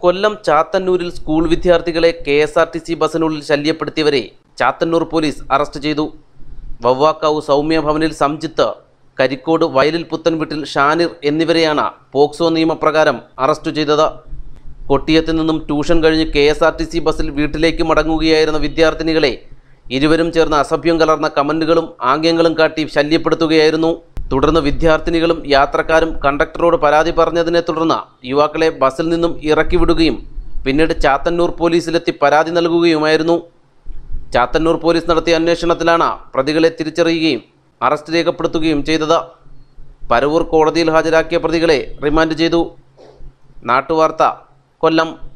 കൊല്ലം ചാത്തന്നൂരിൽ സ്കൂൾ വിദ്യാർത്ഥികളെ K S R T C ബസ്സിനുള്ളിൽ ശല്യപ്പെടുത്തിയവരെ ചാത്തന്നൂർ പോലീസ് അറസ്റ്റ് ചെയ്തു വവ്വാക്കാവ് സൗമ്യ ഭവനിൽ സംജിത്ത് കരിക്കോട് വയലിൽ പുത്തൻ വീട്ടിൽ ഷാനിർ എന്നിവരെയാണ് പോക്സോ നിയമപ്രകാരം അറസ്റ്റ് ചെയ്തത് കൊട്ടിയത്ത് നിന്നും ട്യൂഷൻ കഴിഞ്ഞ് K S R T C ബസ്സിൽ വീട്ടിലേക്ക് മടങ്ങുകയായിരുന്ന വിദ്യാർത്ഥിനികളെ ഇരുവരും ചേർന്ന് അസഭ്യം കലർന്ന കമന്റുകളും ആംഗ്യങ്ങളും കാട്ടി ശല്യപ്പെടുത്തുകയായിരുന്നു തുടർന്ന് വിദ്യാർത്ഥിനികളും യാത്രക്കാരും കണ്ടക്ടറോട് പരാതി പറഞ്ഞതിനെ തുടർന്ന് യുവാക്കളെ ബസ്സിൽ നിന്നും ഇറക്കി വിടുകയും പിന്നീട് ചാത്തന്നൂർ പോലീസിലെത്തി പരാതി നൽകുകയുമായിരുന്നു ചാത്തന്നൂർ പോലീസ് നടത്തിയ അന്വേഷണത്തിലാണ് പ്രതികളെ തിരിച്ചറിയുകയും അറസ്റ്റ് രേഖപ്പെടുത്തുകയും ചെയ്തത് പരവൂർ കോടതിയിൽ ഹാജരാക്കിയ പ്രതികളെ റിമാൻഡ് ചെയ്തു നാട്ടുവാർത്ത കൊല്ലം